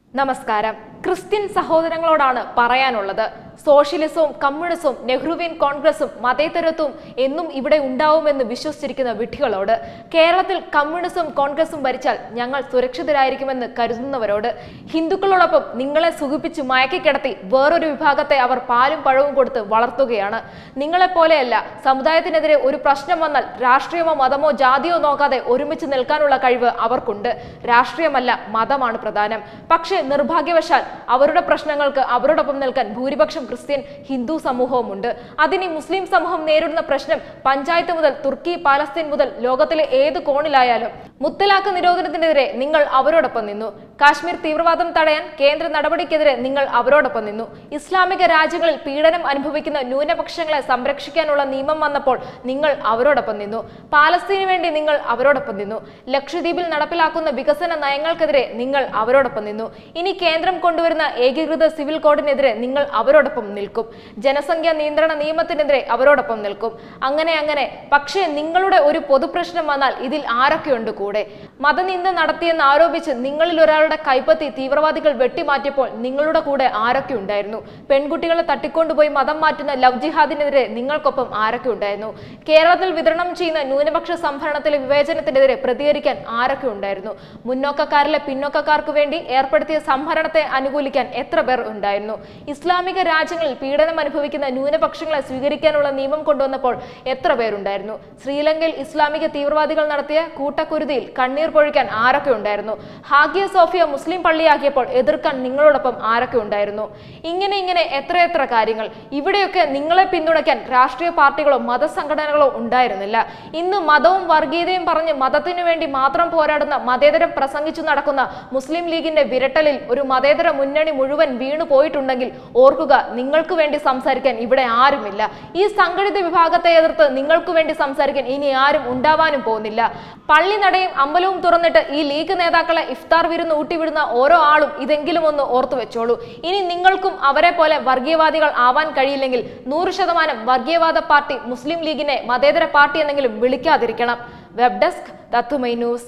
നമസ്കാരം ക്രിസ്ത്യൻ സഹോദരങ്ങളോടാണ് പറയാനുള്ളത് സോഷ്യലിസവും കമ്മ്യൂണിസവും നെഹ്റുവിയൻ കോൺഗ്രസും മതേതരത്വവും എന്നും ഇവിടെ ഉണ്ടാവുമെന്ന് വിശ്വസിച്ചിരിക്കുന്ന വിഡ്ഢികളോട് കേരളത്തിൽ കമ്മ്യൂണിസവും കോൺഗ്രസും ഭരിച്ചാൽ ഞങ്ങൾ സുരക്ഷിതരായിരിക്കുമെന്ന് കരുതുന്നവരോട് ഹിന്ദുക്കളോടൊപ്പം നിങ്ങളെ സുഖിപ്പിച്ച് മയക്കിക്കിടത്തി വേറൊരു വിഭാഗത്തെ അവർ പാലും പഴവും കൊടുത്ത് വളർത്തുകയാണ് നിങ്ങളെപ്പോലെയല്ല സമുദായത്തിനെതിരെ ഒരു പ്രശ്നം വന്നാൽ രാഷ്ട്രീയമോ മതമോ ജാതിയോ നോക്കാതെ ഒരുമിച്ച് നിൽക്കാനുള്ള കഴിവ് അവർക്കുണ്ട് രാഷ്ട്രീയമല്ല മതമാണ് പ്രധാനം പക്ഷേ നിർഭാഗ്യവശാൽ അവരുടെ പ്രശ്നങ്ങൾക്ക് അവരോടൊപ്പം നിൽക്കാൻ ഭൂരിപക്ഷം ക്രിസ്ത്യൻ ഹിന്ദു സമൂഹവുമുണ്ട് അതിന് ഈ മുസ്ലിം സമൂഹം നേരിടുന്ന പ്രശ്നം പഞ്ചായത്ത് മുതൽ തുർക്കി പാലസ്തീൻ മുതൽ ലോകത്തിലെ ഏത് കോണിലായാലും മുത്തലാഖ് നിരോധനത്തിനെതിരെ നിങ്ങൾ അവരോടൊപ്പം നിന്നു കാശ്മീർ തീവ്രവാദം തടയാൻ കേന്ദ്ര നടപടിക്കെതിരെ നിങ്ങൾ അവരോടൊപ്പം നിന്നു ഇസ്ലാമിക രാജ്യങ്ങളിൽ പീഡനം അനുഭവിക്കുന്ന ന്യൂനപക്ഷങ്ങളെ സംരക്ഷിക്കാനുള്ള നിയമം വന്നപ്പോൾ നിങ്ങൾ അവരോടൊപ്പം നിന്നു പാലസ്തീനു വേണ്ടി നിങ്ങൾ അവരോടൊപ്പം നിന്നു ലക്ഷദ്വീപിൽ നടപ്പിലാക്കുന്ന വികസന നയങ്ങൾക്കെതിരെ നിങ്ങൾ അവരോടൊപ്പം നിന്നു ഇനി കേന്ദ്രം കൊണ്ടുവരുന്ന ഏകീകൃത സിവിൽ കോഡിനെതിരെ നിങ്ങൾ അവരോടൊപ്പം നിൽക്കും ജനസംഖ്യാ നിയന്ത്രണ നിയമത്തിനെതിരെ അവരോടൊപ്പം നിൽക്കും അങ്ങനെ അങ്ങനെ പക്ഷേ നിങ്ങളുടെ ഒരു പൊതുപ്രശ്നം വന്നാൽ ഇതിൽ ആരൊക്കെയുണ്ട് കൂടെ മതനിന്ദ നടത്തിയെന്ന് ആരോപിച്ച് നിങ്ങളിൽ ഒരാളുടെ കൈപ്പത്തി തീവ്രവാദികൾ വെട്ടിമാറ്റിയപ്പോൾ നിങ്ങളുടെ കൂടെ ആരൊക്കെ ഉണ്ടായിരുന്നു പെൺകുട്ടികളെ തട്ടിക്കൊണ്ടുപോയി മതം മാറ്റുന്ന ലവ് ജിഹാദിനെതിരെ നിങ്ങൾക്കൊപ്പം ആരൊക്കെ ഉണ്ടായിരുന്നു കേരളത്തിൽ വിതരണം ചെയ്യുന്ന ന്യൂനപക്ഷ സംഭരണത്തിലെ വിവേചനത്തിനെതിരെ പ്രതികരിക്കാൻ ആരൊക്കെ ഉണ്ടായിരുന്നു മുന്നോക്കക്കാരിലെ പിന്നോക്കക്കാർക്ക് വേണ്ടി ഏർപ്പെടുത്തിയ സംഭരണത്തെ അനുകൂലിക്കാൻ എത്ര പേർ ഉണ്ടായിരുന്നു ഇസ്ലാമിക രാജ്യങ്ങളിൽ പീഡനം അനുഭവിക്കുന്ന ന്യൂനപക്ഷങ്ങളെ സ്വീകരിക്കാനുള്ള നിയമം കൊണ്ടുവന്നപ്പോൾ എത്ര പേരുണ്ടായിരുന്നു ശ്രീലങ്കയിൽ ഇസ്ലാമിക തീവ്രവാദികൾ നടത്തിയ കൂട്ടക്കുരുതിയിൽ കണ്ണീർ പൊഴിക്കാൻ ആരൊക്കെ ഉണ്ടായിരുന്നു ഹാഗിയ സോഫിയ മുസ്ലിം പള്ളിയാക്കിയപ്പോൾ എതിർക്കാൻ നിങ്ങളോടൊപ്പം ആരൊക്കെ ഉണ്ടായിരുന്നു ഇങ്ങനെ ഇങ്ങനെ എത്രയെത്ര കാര്യങ്ങൾ ഇവിടെയൊക്കെ നിങ്ങളെ പിന്തുണയ്ക്കാൻ രാഷ്ട്രീയ പാർട്ടികളോ മതസംഘടനകളോ ഉണ്ടായിരുന്നില്ല ഇന്ന് മതവും വർഗീയതയും പറഞ്ഞ് മതത്തിനു വേണ്ടി മാത്രം പോരാടുന്ന മതേതരം പ്രസംഗിച്ചു നടക്കുന്ന മുസ്ലിം ലീഗിന്റെ വിരട്ടലിൽ ഒരു മതേതര മുന്നണി മുഴുവൻ വീണു പോയിട്ടുണ്ടെങ്കിൽ ഓർക്കുക നിങ്ങൾക്ക് വേണ്ടി സംസാരിക്കാൻ ഇവിടെ ആരുമില്ല ഈ സംഘടിത വിഭാഗത്തെ എതിർത്ത് നിങ്ങൾക്ക് വേണ്ടി സംസാരിക്കാൻ ഇനി ആരും ഉണ്ടാവാനും പോകുന്നില്ല പള്ളി നടയും അമ്പലവും തുറന്നിട്ട് ഈ ലീഗ് നേതാക്കളെ ഇഫ്താർ വിരുന്ന് ഊട്ടിവിടുന്ന ഓരോ ആളും ഇതെങ്കിലും ഒന്ന് ഓർത്തു വെച്ചോളൂ ഇനി നിങ്ങൾക്കും അവരെ പോലെ വർഗീയവാദികൾ ആവാൻ കഴിയില്ലെങ്കിൽ നൂറ് ശതമാനം വർഗീയവാദ പാർട്ടി മുസ്ലിം ലീഗിനെ മതേതര പാർട്ടി എന്നെങ്കിലും വിളിക്കാതിരിക്കണം web desk Tatwamayi news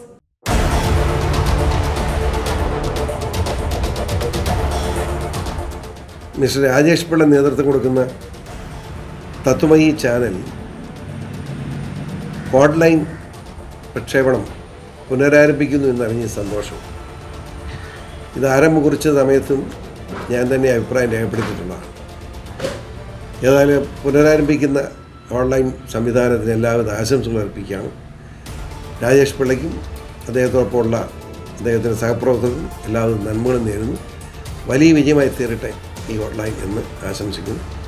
mister Rajesh Pillai നേതൃത്വം കൊടുക്കുന്ന തത്വമയി ചാനൽ ഓൺലൈൻ പ്രക്ഷേപണം പുനരാരംഭിക്കുന്നു എന്നറിഞ്ഞ സന്തോഷം ഇത് ആരംഭം കുറിച്ച സമയത്തും ഞാൻ തന്നെ അഭിപ്രായം രേഖപ്പെടുത്തിയിട്ടുള്ളതാണ് ഏതായാലും പുനരാരംഭിക്കുന്ന ഓൺലൈൻ സംവിധാനത്തിന് എല്ലാവിധ ആശംസകൾ അർപ്പിക്കുകയാണ് രാജേഷ് പിള്ളയ്ക്കും അദ്ദേഹത്തോടൊപ്പമുള്ള അദ്ദേഹത്തിൻ്റെ സഹപ്രവർത്തകർക്കും എല്ലാവിധ നന്മകളും നേരുന്നു വലിയ വിജയമായി തീരട്ടെ ഈ ഓൺലൈൻ എന്ന് ആശംസിക്കുന്നു